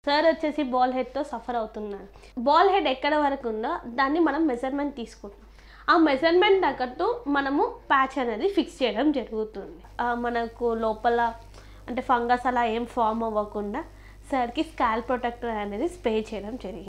sir వచ్చేసి bald హెడ్తో suffer అవుతున్నారు బాల్ హెడ్ ఎక్కడ వరకు ఉందో దాన్ని మనం మెజర్మెంట్ తీసుకుంటాం ఆ మెజర్మెంట్ తగ్గట్టు మనము ప్యాచ్ అనేది ఫిక్స్ చేయడం జరుగుతుంది ఆ, మనకు లోపల అంటే ఫంగస్ అలా ఏం ఫామ్ అవ్వకుండా సార్కి స్కాల్ ప్రొటెక్టర్ అనేది స్ప్రే చేయడం జరిగింది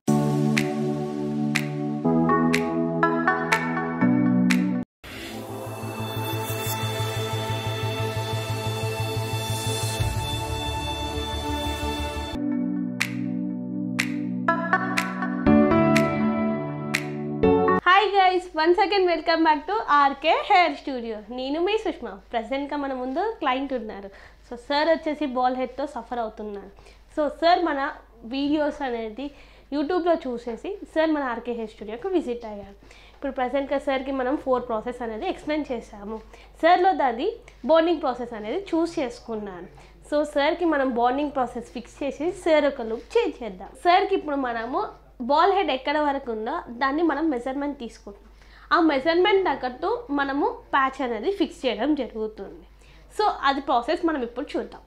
hi guys once again welcome back to RK hair studio నేను మీ సుష్మా ప్రజెంట్గా మన ముందు క్లయింట్ ఉన్నారు సో సార్ వచ్చేసి బాల్ హెడ్తో సఫర్ అవుతున్నారు సో సార్ మన వీడియోస్ అనేది యూట్యూబ్లో చూసేసి సార్ మన ఆర్కే హెయిర్ స్టూడియోకి విజిట్ అయ్యారు ఇప్పుడు ప్రజెంట్గా సార్కి మనం ఫోర్ ప్రాసెస్ అనేది ఎక్స్ప్లెయిన్ చేసాము సార్లో దాది బాండింగ్ ప్రాసెస్ అనేది చూస్ చేసుకున్నాను సో సార్కి మనం బాండింగ్ ప్రాసెస్ ఫిక్స్ చేసి సార్ ఒక లుక్ చేంజ్ చేద్దాం సార్కి ఇప్పుడు మనము బాల్ హెడ్ ఎక్కడ వరకు ఉందో దాన్ని మనం మెజర్మెంట్ తీసుకుంటాం ఆ మెజర్మెంట్ తగ్గట్టు మనము ప్యాచ్ అనేది ఫిక్స్ చేయడం జరుగుతుంది సో అది ప్రాసెస్ మనం ఇప్పుడు చూద్దాం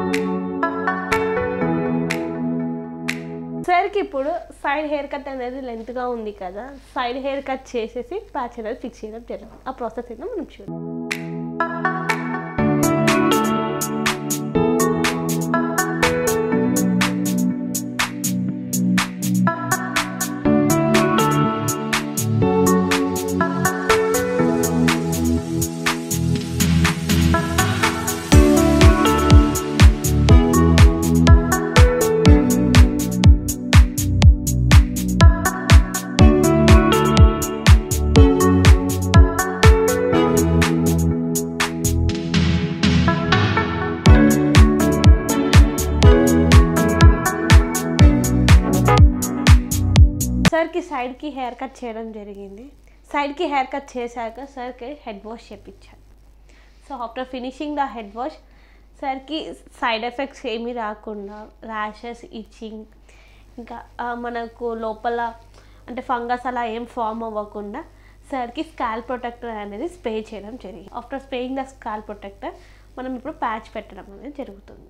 సార్కి ఇప్పుడు సైడ్ హెయిర్ కట్ అనేది లెంత్గా ఉంది కదా సైడ్ హెయిర్ కట్ చేసేసి ప్యాచ్ అనేది ఫిక్స్ చేయడం జరుగుతుంది ఆ ప్రాసెస్ అయితే మనం చూద్దాం సార్కి సైడ్కి హెయిర్ కట్ చేయడం జరిగింది సైడ్కి హెయిర్ కట్ చేశాక సార్కి హెడ్ వాష్ చేయించాను so after finishing the head wash సార్కి సైడ్ ఎఫెక్ట్స్ ఏమీ రాకుండా ర్యాషెస్ ఇచ్చింగ్ ఇంకా ఆ, మనకు లోపల అంటే ఫంగస్ అలా ఏం ఫామ్ అవ్వకుండా సార్కి స్కాల్ ప్రొటెక్టర్ అనేది స్ప్రే చేయడం జరిగింది after spraying the scalp protector మనం ఇప్పుడు ప్యాచ్ పెట్టడం అనేది జరుగుతుంది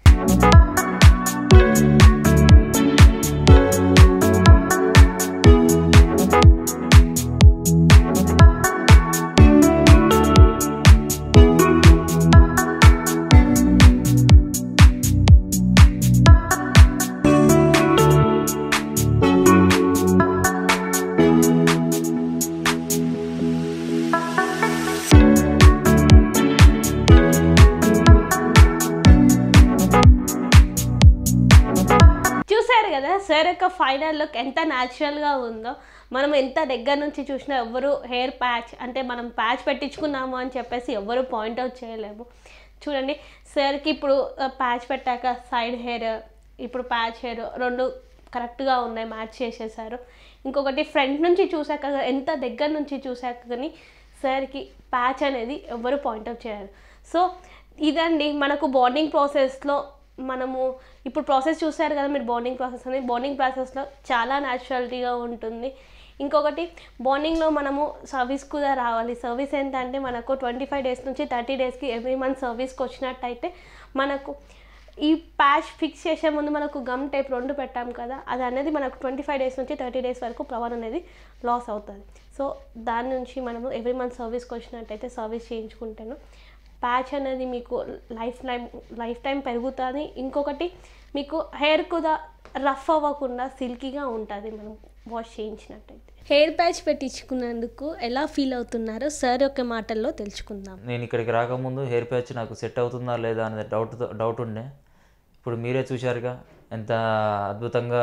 చూసారు కదా సార్ యొక్క ఫైనల్ లుక్ ఎంత న్యాచురల్గా ఉందో మనం ఎంత దగ్గర నుంచి చూసినా ఎవరు హెయిర్ ప్యాచ్ అంటే మనం ప్యాచ్ పెట్టించుకున్నాము అని చెప్పేసి ఎవరు పాయింట్అవుట్ చేయలేము చూడండి సార్కి ఇప్పుడు ప్యాచ్ పెట్టాక సైడ్ హెయిర్ ఇప్పుడు ప్యాచ్ హెయిర్ రెండు కరెక్ట్గా ఉన్నాయి మ్యాచ్ చేసేసారు ఇంకొకటి ఫ్రంట్ నుంచి చూసాక ఎంత దగ్గర నుంచి చూసాక కానీ సార్కి ప్యాచ్ అనేది ఎవరు పాయింట్అవుట్ చేయరు సో ఇదండి మనకు బాండింగ్ ప్రాసెస్లో మనము ఇప్పుడు ప్రాసెస్ చూసారు కదా మీరు బాండింగ్ ప్రాసెస్ అనేది బాండింగ్ ప్రాసెస్లో చాలా న్యాచురాలిటీగా ఉంటుంది ఇంకొకటి బాండింగ్లో మనము సర్వీస్ కూడా రావాలి సర్వీస్ ఏంటంటే మనకు ట్వంటీ ఫైవ్ డేస్ నుంచి థర్టీ డేస్కి ఎవ్రీ మంత్ సర్వీస్కి వచ్చినట్టయితే మనకు ఈ ప్యాచ్ ఫిక్స్ చేసే ముందు మనకు గమ్ టైప్ రెండు పెట్టాం కదా అది అనేది మనకు ట్వంటీ ఫైవ్ డేస్ నుంచి థర్టీ డేస్ వరకు పవర్ అనేది లాస్ అవుతుంది సో దాని నుంచి మనము ఎవ్రీ మంత్ సర్వీస్కి వచ్చినట్టయితే సర్వీస్ చేయించుకుంటాను ప్యాచ్ అనేది మీకు లైఫ్ టైం లైఫ్ టైం పెరుగుతుంది ఇంకొకటి మీకు హెయిర్ కూడా రఫ్ అవ్వకుండా సిల్కీగా ఉంటుంది మనం వాష్ చేయించినట్టయితే హెయిర్ ప్యాచ్ పెట్టించుకున్నందుకు ఎలా ఫీల్ అవుతున్నారో సార్ యొక్క మాటల్లో తెలుసుకుందాం నేను ఇక్కడికి రాకముందు హెయిర్ ప్యాచ్ నాకు సెట్ అవుతుందా లేదా అనేది డౌట్ డౌట్ ఉండే ఇప్పుడు మీరే చూశారుగా ఎంత అద్భుతంగా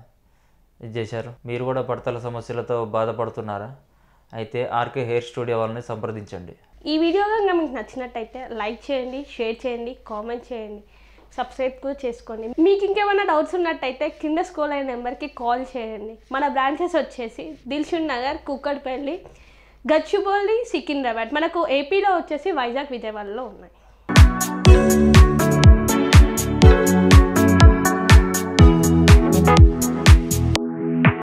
ఇది చేశారు మీరు కూడా పడతల సమస్యలతో బాధపడుతున్నారా అయితే ఆర్కే హెయిర్ స్టూడియో వాళ్ళని సంప్రదించండి ఈ వీడియో కనుక మీకు నచ్చినట్టయితే లైక్ చేయండి షేర్ చేయండి కామెంట్ చేయండి సబ్స్క్రైబ్ కూడా చేసుకోండి మీకు ఇంకేమైనా డౌట్స్ ఉన్నట్టయితే కింద స్కూల్ అయిన నెంబర్కి కాల్ చేయండి మన బ్రాంచెస్ వచ్చేసి దిల్షుక్ నగర్ కుక్కడ్పల్లి గచ్చిబౌలి సికింద్రాబాద్ మనకు ఏపీలో వచ్చేసి వైజాగ్ విజయవాడలో ఉన్నాయి